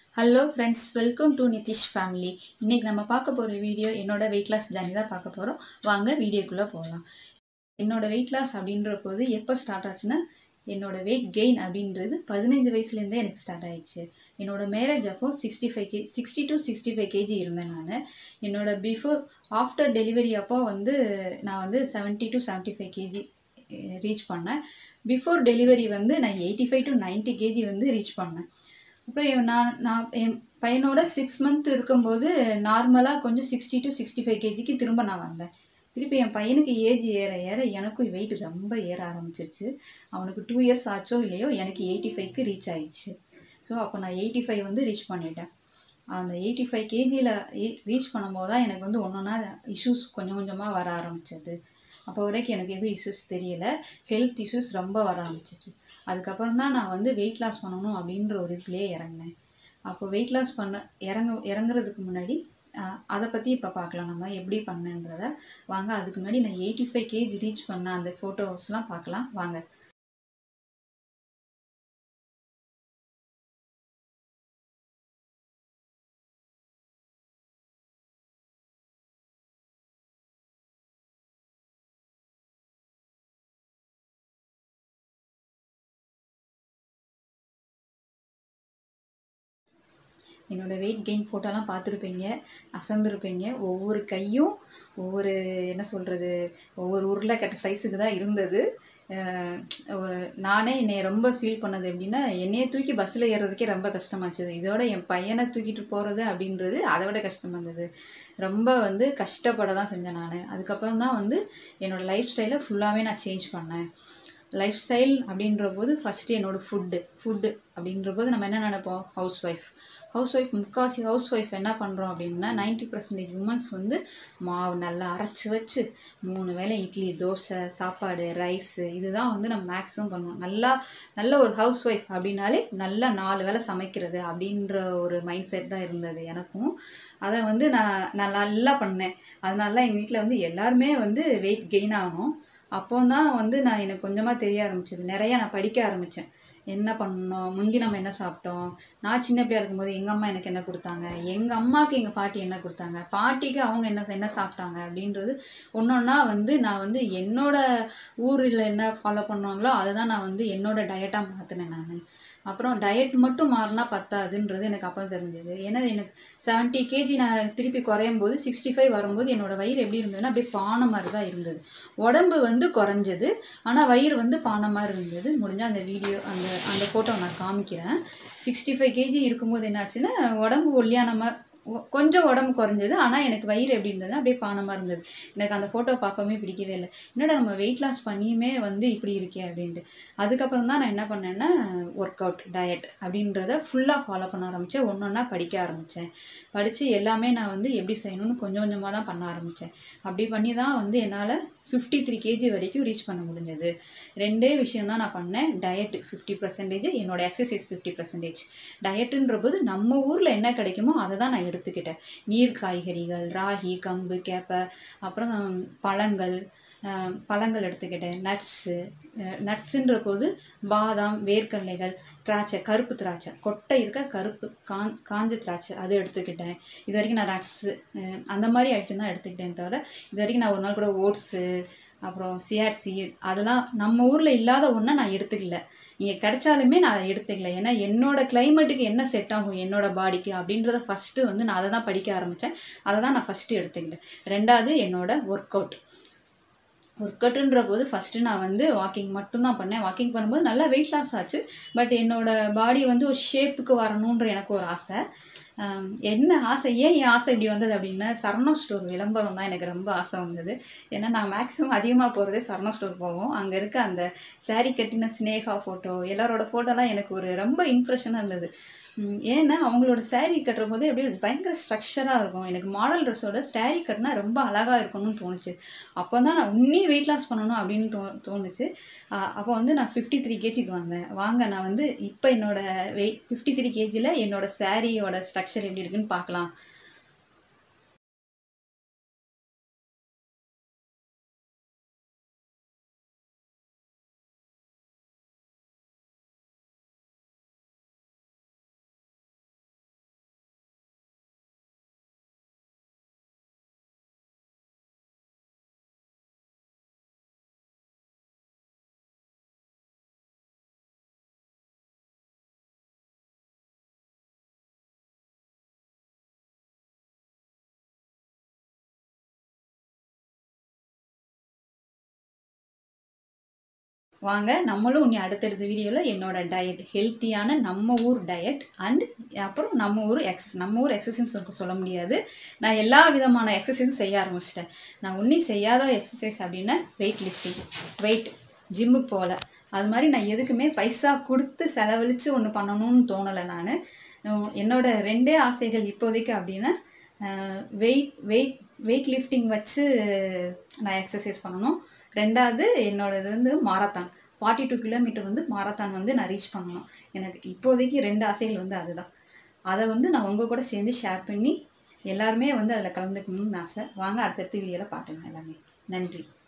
hello friends welcome to Nitish family இன்றைக்கி நம்ம பார்க்க போகிற வீடியோ என்னோட வெயிட் லாஸ் ஜர்னி தான் பார்க்க போகிறோம் வாங்க வீடியோக்குள்ளே போகலாம் என்னோட வெயிட் லாஸ் அப்படின்ற போது எப்போ ஸ்டார்ட் ஆச்சுன்னா என்னோட வெயிட் கெயின் அப்படின்றது பதினஞ்சு வயசுலேருந்தே எனக்கு ஸ்டார்ட் ஆயிடுச்சு என்னோட மேரேஜ் அப்போ sixty five K sixty to sixty five K G இருந்தேன் நான் என்னோட பிஃபோர் ஆஃப்டர் டெலிவரி அப்போ வந்து நான் வந்து seventy to seventy five K G reach பண்ணேன் பிஃபோர் டெலிவரி வந்து நான் eighty five to ninety K G வந்து ரீச் பண்ணேன் அப்புறம் என் நான் நான் என் பையனோட சிக்ஸ் மந்த் இருக்கும்போது நார்மலாக கொஞ்சம் சிக்ஸ்டி டு சிக்ஸ்டி ஃபைவ் கேஜிக்கு திரும்ப நான் வந்தேன் திருப்பி என் பையனுக்கு ஏஜ் ஏற ஏற எனக்கும் வெயிட் ரொம்ப ஏற ஆரம்பிச்சிருச்சு அவனுக்கு டூ இயர்ஸ் ஆச்சோ இல்லையோ எனக்கு எயிட்டி ஃபைவ்க்கு ரீச் ஆயிடுச்சு ஸோ அப்போ நான் எயிட்டி ஃபைவ் வந்து ரீச் பண்ணிட்டேன் அந்த எயிட்டி ஃபைவ் கேஜியில் ரீச் பண்ணும்போது தான் எனக்கு வந்து ஒன்றா இஷ்யூஸ் கொஞ்சம் கொஞ்சமாக வர ஆரம்பிச்சது அப்போ வரைக்கும் எனக்கு எதுவும் இஷ்யூஸ் தெரியல ஹெல்த் இஷ்யூஸ் ரொம்ப வர ஆரம்பிச்சிச்சு அதுக்கப்புறம் தான் நான் வந்து வெயிட் லாஸ் பண்ணணும் அப்படின்ற ஒரு இதுலேயே இறங்கினேன் அப்போ வெயிட் லாஸ் பண்ண இறங்க இறங்குறதுக்கு முன்னாடி அதை பற்றி இப்போ பார்க்கலாம் நம்ம எப்படி பண்ணேன்றத வாங்க அதுக்கு முன்னாடி நான் எயிட்டி ஃபைவ் கேஜி ரீச் பண்ண அந்த ஃபோட்டோஸ்லாம் பார்க்கலாம் வாங்க என்னோடய வெயிட் கெயின் ஃபோட்டோலாம் பார்த்துருப்பீங்க அசந்துருப்பீங்க ஒவ்வொரு கையும் ஒவ்வொரு என்ன சொல்கிறது ஒவ்வொரு உருளைக்கட்ட சைஸுக்கு தான் இருந்தது நானே என்னை ரொம்ப ஃபீல் பண்ணது எப்படின்னா என்னையே தூக்கி பஸ்ஸில் ஏறுறதுக்கே ரொம்ப கஷ்டமாச்சுது இதோட என் பையனை தூக்கிட்டு போகிறது அப்படின்றது அதை விட கஷ்டமாக இருந்தது ரொம்ப வந்து கஷ்டப்பட தான் செஞ்சேன் நான் அதுக்கப்புறம் தான் வந்து என்னோடய லைஃப் ஸ்டைலை ஃபுல்லாகவே நான் சேஞ்ச் பண்ணேன் லைஃப் ஸ்டைல் அப்படின்ற போது ஃபஸ்ட்டு என்னோடய ஃபுட்டு ஃபுட்டு அப்படின்ற போது நம்ம என்ன நினைப்போம் ஹவுஸ் ஒய்ஃப் ஹவுஸ் ஒய்ஃப் முக்கால்வாசி ஹவுஸ் ஒய்ஃப் என்ன பண்ணுறோம் அப்படின்னா நைன்ட்டி பர்சன்டேஜ் உமன்ஸ் வந்து மாவு நல்லா அரைச்சி வச்சு மூணு வேளை இட்லி தோசை சாப்பாடு ரைஸு இதுதான் வந்து நம்ம மேக்ஸிமம் பண்ணுவோம் நல்லா நல்ல ஒரு ஹவுஸ் ஒய்ஃப் அப்படின்னாலே நல்லா நாலு வேளை சமைக்கிறது அப்படின்ற ஒரு மைண்ட் செட் தான் இருந்தது எனக்கும் அதை வந்து நான் நான் நல்லா பண்ணேன் அதனால எங்கள் வீட்டில் வந்து எல்லாருமே வந்து வெயிட் கெயின் ஆகணும் அப்போ தான் வந்து நான் எனக்கு கொஞ்சமாக தெரிய ஆரம்பிச்சது நிறையா நான் படிக்க ஆரம்பித்தேன் என்ன பண்ணோம் முந்தி நம்ம என்ன சாப்பிட்டோம் நான் சின்ன பிள்ளையா இருக்கும்போது எங்கள் அம்மா எனக்கு என்ன கொடுத்தாங்க எங்கள் அம்மாவுக்கு எங்கள் பாட்டி என்ன கொடுத்தாங்க பாட்டிக்கு அவங்க என்ன என்ன சாப்பிட்டாங்க அப்படின்றது ஒன்று ஒன்றா வந்து நான் வந்து என்னோட ஊரில் என்ன ஃபாலோ பண்ணுவாங்களோ அதை தான் நான் வந்து என்னோட டயட்டாக மாற்றினேன் நான் அப்புறம் டயட் மட்டும் மாறினா பத்தாதுன்றது எனக்கு அப்போ தெரிஞ்சது ஏன்னா எனக்கு செவன்ட்டி கேஜி நான் திருப்பி குறையும் போது சிக்ஸ்டி ஃபைவ் வரும்போது என்னோட வயிறு எப்படி இருந்ததுன்னா அப்படியே பானை மாதிரி தான் இருந்தது உடம்பு வந்து குறைஞ்சது ஆனால் வயிறு வந்து பானை மாதிரி இருந்தது முடிஞ்சால் அந்த வீடியோ அந்த அந்த ஃபோட்டோ நான் காமிக்கிறேன் சிக்ஸ்டி ஃபைவ் கேஜி இருக்கும்போது என்னாச்சுன்னா உடம்பு ஒல்லியான மாதிரி கொஞ்சம் உடம்பு குறைஞ்சது ஆனால் எனக்கு வயிறு எப்படி இருந்ததுன்னா அப்படியே பானமாக இருந்தது எனக்கு அந்த ஃபோட்டோ பார்க்கவே பிடிக்கவே இல்லை என்னடா நம்ம வெயிட் லாஸ் பண்ணியுமே வந்து இப்படி இருக்கே அப்படின்ட்டு அதுக்கப்புறம் தான் நான் என்ன பண்ணேன்னா ஒர்க் அவுட் டயட் அப்படின்றத ஃபுல்லாக ஃபாலோ பண்ண ஆரம்பித்தேன் ஒன்று ஒன்றா படிக்க ஆரம்பித்தேன் படித்து எல்லாமே நான் வந்து எப்படி செய்யணும்னு கொஞ்சம் கொஞ்சமாக தான் பண்ண ஆரம்பித்தேன் அப்படி பண்ணி தான் வந்து என்னால் ஃபிஃப்டி த்ரீ கேஜி வரைக்கும் ரீச் பண்ண முடிஞ்சது ரெண்டே விஷயம் தான் நான் பண்ணேன் டயட் ஃபிஃப்டி பர்சன்டேஜ் என்னோட எக்ஸசைஸ் ஃபிஃப்டி பர்சன்டேஜ் டயட்டுன்ற போது நம்ம ஊரில் என்ன கிடைக்குமோ அதை தான் நான் எடுத்துக்கிட்டேன் நீர் காய்கறிகள் ராகி கம்பு கேப்பை அப்புறம் பழங்கள் பழங்கள் எடுத்துக்கிட்டேன் நட்ஸு நட்ஸுன்ற போது பாதாம் வேர்க்கடலைகள் திராட்சை கருப்பு திராட்சை கொட்டை இருக்க கருப்பு காஞ் காஞ்ச திராட்சை அது எடுத்துக்கிட்டேன் இது வரைக்கும் நான் நட்ஸு அந்த மாதிரி ஐட்டம் தான் எடுத்துக்கிட்டேன் தவிர இது வரைக்கும் நான் ஒரு நாள் கூட ஓட்ஸு அப்புறம் சிஆர்சி அதெல்லாம் நம்ம ஊரில் இல்லாத ஒன்றை நான் எடுத்துக்கல இங்கே கிடைச்சாலுமே நான் அதை எடுத்துக்கல ஏன்னா என்னோட கிளைமேட்டுக்கு என்ன செட் ஆகும் என்னோட பாடிக்கு அப்படின்றத ஃபஸ்ட்டு வந்து நான் அதை தான் படிக்க ஆரம்பித்தேன் அதை தான் நான் ஃபஸ்ட்டு எடுத்துக்கிட்டேன் ரெண்டாவது என்னோட ஒர்க் அவுட் ஒர்க் அவுட்டுன்ற போது ஃபஸ்ட்டு நான் வந்து வாக்கிங் மட்டும்தான் பண்ணேன் வாக்கிங் பண்ணும்போது நல்லா வெயிட் லாஸ் ஆச்சு பட் என்னோடய பாடி வந்து ஒரு ஷேப்புக்கு வரணுன்ற எனக்கு ஒரு ஆசை என்ன ஆசை ஏன் என் ஆசை இப்படி வந்தது அப்படின்னா சரணா ஸ்டோர் விளம்பரம் தான் எனக்கு ரொம்ப ஆசை வந்தது ஏன்னா நான் மேக்ஸிமம் அதிகமாக போகிறதே சரணா ஸ்டோர் போவோம் அங்கே இருக்க அந்த சாரீ கட்டின ஸ்னேகா ஃபோட்டோ எல்லாரோட ஃபோட்டோலாம் எனக்கு ஒரு ரொம்ப இம்ப்ரெஷனாக இருந்தது ஏன்னா அவங்களோட சேரீ கட்டுற போது அப்படியே பயங்கர ஸ்ட்ரக்சராக இருக்கும் எனக்கு மாடல் ட்ரெஸ்ஸோட சேரீ கட்டினா ரொம்ப அழகாக இருக்கணும்னு தோணுச்சு அப்போ தான் நான் உன்னே வெயிட் லாஸ் பண்ணணும் அப்படின்னு தோ தோணுச்சு அப்போ வந்து நான் ஃபிஃப்டி த்ரீ கேஜிக்கு வந்தேன் வாங்க நான் வந்து இப்போ என்னோட வெயிட் ஃபிஃப்டி த்ரீ கேஜியில் என்னோட சேரீயோட ஸ்ட்ரக்சர் எப்படி இருக்குன்னு பார்க்கலாம் வாங்க நம்மளும் இனி அடுத்தடுத்த வீடியோவில் என்னோட டயட் ஹெல்த்தியான நம்ம ஊர் டயட் அண்ட் அப்புறம் நம்ம ஊர் எக்ஸஸ் நம்ம ஊர் எக்ஸசைஸ் சொல்ல முடியாது நான் எல்லா விதமான எக்ஸசைஸும் செய்ய ஆரம்பிச்சிட்டேன் நான் ஒன்றும் செய்யாத எக்ஸசைஸ் அப்படின்னா வெயிட் லிஃப்டிங் வெயிட் ஜிம்முக்கு போகல அது மாதிரி நான் எதுக்குமே பைசா கொடுத்து செலவழித்து ஒன்று பண்ணணும்னு தோணலை நான் என்னோட ரெண்டே ஆசைகள் இப்போதைக்கு அப்படின்னா வெயிட் வெயிட் வெயிட் லிஃப்டிங் வச்சு நான் எக்ஸசைஸ் பண்ணணும் ரெண்டாவது என்னோடது வந்து மாரத்தான் ஃபார்ட்டி டூ கிலோமீட்டர் வந்து மாரத்தான் வந்து நான் ரீச் பண்ணணும் எனக்கு இப்போதைக்கு ரெண்டு ஆசைகள் வந்து அதுதான் அதை வந்து நான் உங்கள் கூட சேர்ந்து ஷேர் பண்ணி எல்லாருமே வந்து அதில் கலந்துக்கணும்னு ஆசை வாங்க அடுத்தடுத்த வீடியோவில் பார்க்கலாம் எல்லாமே நன்றி